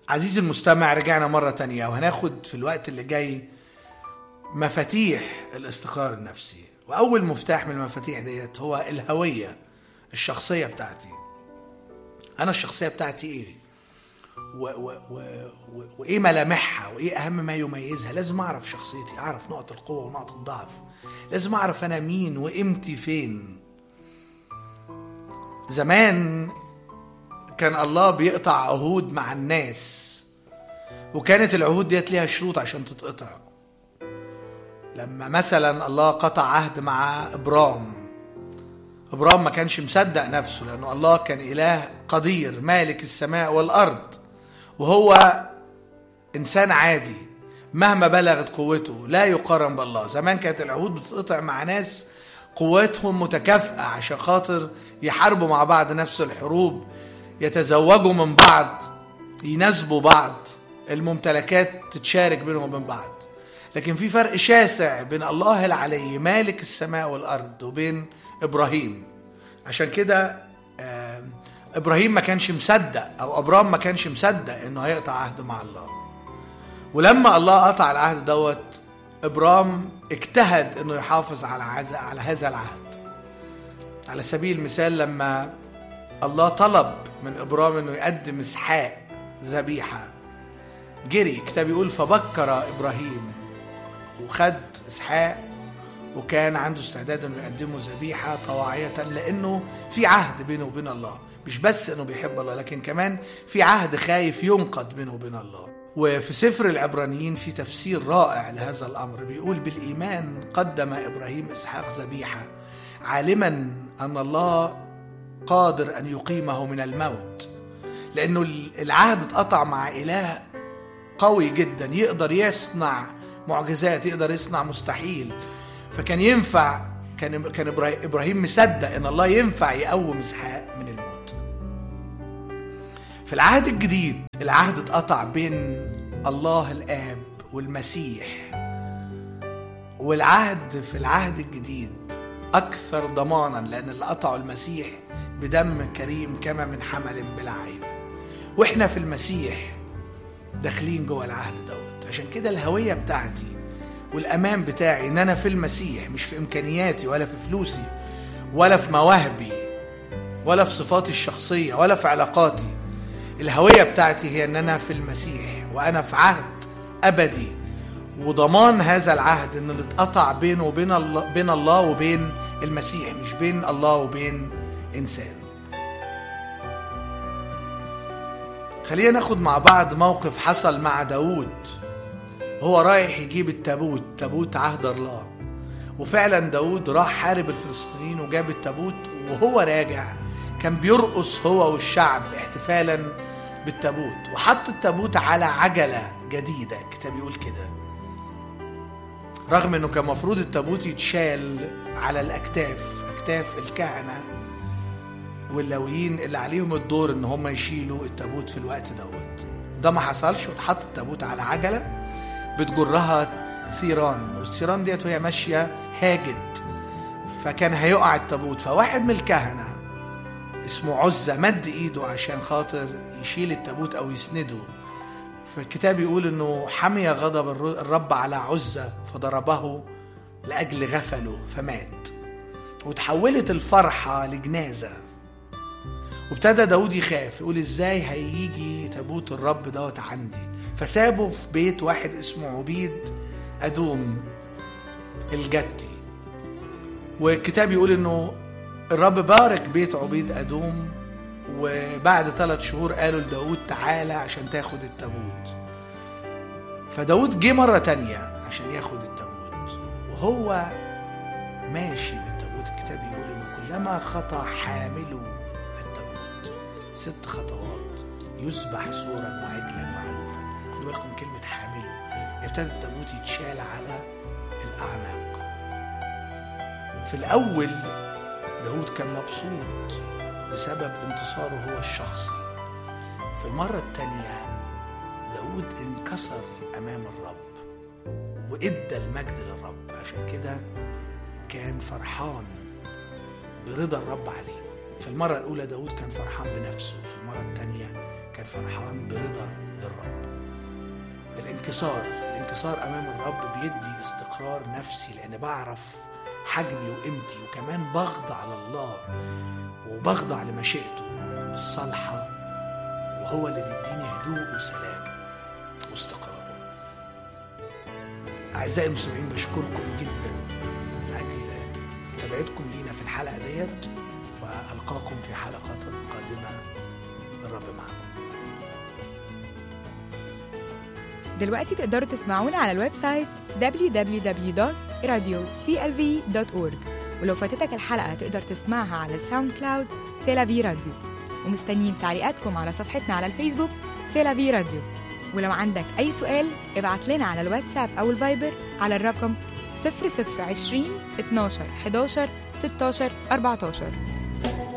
عزيزي المستمع رجعنا مرة تانية وهناخد في الوقت اللي جاي مفاتيح الاستقرار النفسي وأول مفتاح من المفاتيح ديت هو الهوية الشخصية بتاعتي أنا الشخصية بتاعتي إيه و و و و وإيه ملامحها وإيه أهم ما يميزها لازم أعرف شخصيتي أعرف نقط القوة ونقط الضعف لازم أعرف أنا مين وقيمتي فين زمان كان الله بيقطع عهود مع الناس وكانت العهود ديت ليها شروط عشان تتقطع لما مثلا الله قطع عهد مع ابرام ابرام ما كانش مصدق نفسه لانه الله كان اله قدير مالك السماء والارض وهو انسان عادي مهما بلغت قوته لا يقارن بالله زمان كانت العهود بتتقطع مع ناس قوتهم متكافئة عشان خاطر يحاربوا مع بعض نفس الحروب يتزوجوا من بعض يناسبوا بعض الممتلكات تتشارك بينهم وبين بعض لكن في فرق شاسع بين الله العلي مالك السماء والارض وبين ابراهيم عشان كده آه، ابراهيم ما كانش مصدق او ابرام ما كانش مصدق انه هيقطع عهد مع الله ولما الله قطع العهد دوت ابرام اجتهد انه يحافظ على عز- على هذا العهد على سبيل المثال لما الله طلب من ابرام انه يقدم اسحاق ذبيحه جري الكتاب يقول فبكر ابراهيم وخد اسحاق وكان عنده استعداد انه يقدمه ذبيحه طواعيه لانه في عهد بينه وبين الله مش بس انه بيحب الله لكن كمان في عهد خايف ينقض بينه وبين الله وفي سفر العبرانيين في تفسير رائع لهذا الامر بيقول بالايمان قدم ابراهيم اسحاق ذبيحه عالما ان الله قادر ان يقيمه من الموت لانه العهد اتقطع مع اله قوي جدا يقدر يصنع معجزات يقدر يصنع مستحيل فكان ينفع كان كان إبراهيم- ابراهيم مصدق ان الله ينفع يقوم اسحاق من الموت في العهد الجديد العهد اتقطع بين الله الاب والمسيح والعهد في العهد الجديد اكثر ضمانا لان اللي قطعه المسيح بدم كريم كما من حمل بلا عيب واحنا في المسيح داخلين جوه العهد دوت عشان كده الهوية بتاعتي والأمان بتاعي إن أنا في المسيح مش في إمكانياتي ولا في فلوسي ولا في مواهبي ولا في صفاتي الشخصية ولا في علاقاتي الهوية بتاعتي هي إن أنا في المسيح وأنا في عهد أبدي وضمان هذا العهد إن اللي اتقطع بينه وبين الله بين الله وبين المسيح مش بين الله وبين إنسان خلينا ناخد مع بعض موقف حصل مع داود هو رايح يجيب التابوت تابوت عهد الله وفعلا داود راح حارب الفلسطينيين وجاب التابوت وهو راجع كان بيرقص هو والشعب احتفالا بالتابوت وحط التابوت على عجلة جديدة الكتاب يقول كده رغم انه كان مفروض التابوت يتشال على الاكتاف اكتاف الكهنه واللاويين اللي عليهم الدور ان هم يشيلوا التابوت في الوقت دوت ده ما حصلش واتحط التابوت على عجله بتجرها ثيران والثيران ديت وهي ماشيه هاجت فكان هيقع التابوت فواحد من الكهنه اسمه عزة مد ايده عشان خاطر يشيل التابوت او يسنده فالكتاب يقول انه حمي غضب الر- الرب على عزة فضربه لاجل غفله فمات وتحولت الفرحة لجنازة وابتدى داود يخاف يقول ازاي هيجي تابوت الرب دوت عندي فسابه في بيت واحد اسمه عبيد ادوم الجتي والكتاب يقول انه الرب بارك بيت عبيد ادوم وبعد ثلاث شهور قالوا لداود تعالى عشان تاخد التابوت فداود جه مرة تانية عشان ياخد التابوت وهو ماشي بالتابوت الكتاب يقول انه كلما خطى حامله التابوت ست خطوات يذبح صورا وعجلا معلوفا خدوا بالكم من كلمة حامله ابتدى التابوت يتشال على الأعناق في الأول داود كان مبسوط بسبب انتصاره هو الشخصي في المرة التانية داود انكسر أمام الرب وإدى المجد للرب عشان كده كان فرحان برضا الرب عليه في المرة الأولى داود كان فرحان بنفسه في المرة التانية كان كان فرحان برضا الرب الانكسار الانكسار امام الرب بيدي استقرار نفسي لان بعرف حجمي وقيمتي وكمان بخضع لله وبخضع لمشيئته الصالحه وهو اللي بيديني هدوء وسلام واستقرار اعزائي المستمعين بشكركم جدا من اجل متابعتكم لينا في الحلقه ديت والقاكم في حلقات قادمه الرب معكم دلوقتي تقدروا تسمعونا على الويب سايت www.radioclv.org ولو فاتتك الحلقة تقدر تسمعها على الساوند كلاود سيلافي راديو ومستنيين تعليقاتكم على صفحتنا على الفيسبوك سيلافي راديو ولو عندك أي سؤال ابعت لنا على الواتساب أو الفايبر على الرقم 0020 12 11 16 14